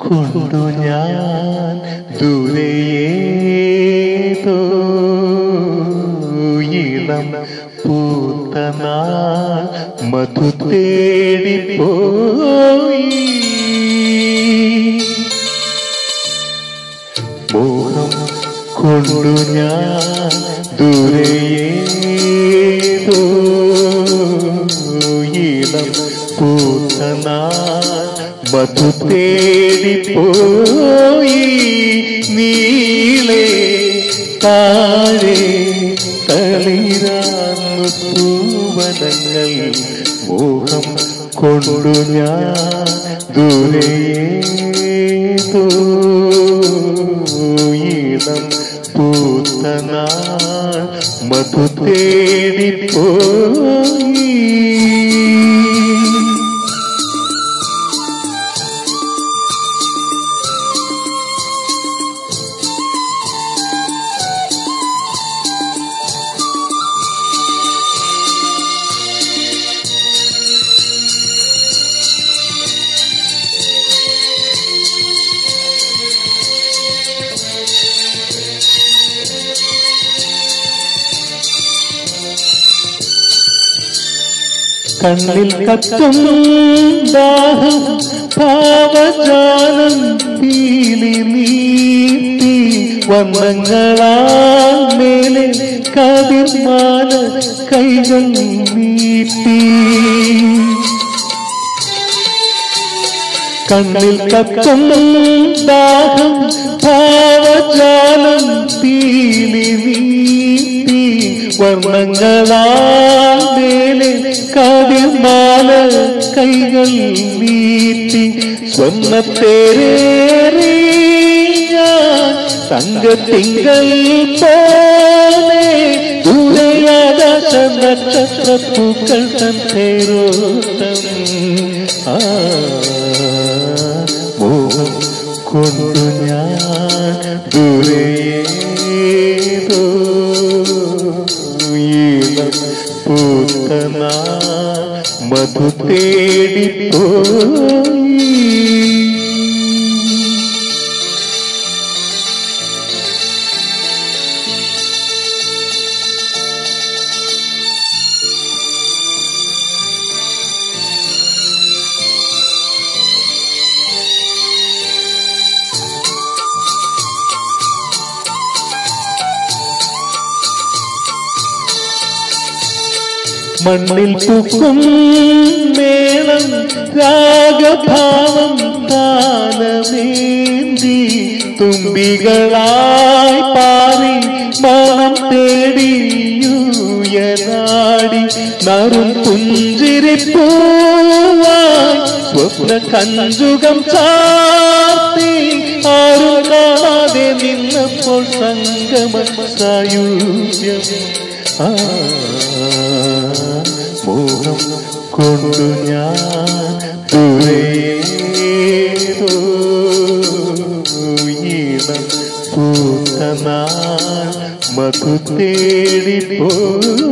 കൊണ്ടു ഞാൻ ദൂരയേതോ ഇളം പൂത്തനാൾ മധു തേടിപ്പോയി മോഹം കൊണ്ടു ഞാൻ ദൂരയേതോ ഇളം പൂത്തനാൾ മധു തേടിപ്പോയി നീളെ താഴെ തളിരാന്നു പൂവനങ്ങൾ മോഹം കൊണ്ടു ഞാൻ ദൂരേതോ ഇളം പൂത്തനാൾ മധു തേടിപ്പോയി കണ്ണിൽ കത്തും ദാഹം ഭാവജാലം പീലി നീട്ടി വർണ്ണങ്ങളാൽ മേലെ കതിർമാല കൈകൾ നീട്ടി കണ്ണിൽ കത്തും ദാഹം ഭാവജാലം പീലി നീട്ടി വർണ്ണങ്ങളാൽ മേലെ കതിർമാല കൈകൾ നീട്ടി സ്വർണ്ണത്തേരേറി ഞാൻ തങ്കത്തിങ്കൾ പോലെ ദൂരയാകാശ നക്ഷത്രപ്പൂക്കൾ തൻ തേരോട്ടം ആ മോഹം കൊണ്ടു ഞാൻ ദൂരേതോ ഈളം പൂത്തനാ മധു തേടിപ്പോയി മണ്ണിൽ പൂക്കും മേളം രാഗഭാവം താലമേന്തി തുമ്പികളായി പാറി മണം തേടിയുയനാടി നറും പുഞ്ചിരിപ്പൂവായി സ്വപ്ന കഞ്ചുകം ചാർത്തി ആരും കാണാതെ നിന്നപ്പോൾ സംഗമ സായുജ്യം ആ മോഹം കൊണ്ടു ഞാൻ ദൂരേതോ ഈണം പൂത്തനാൾ മധു തേടിപ്പോയി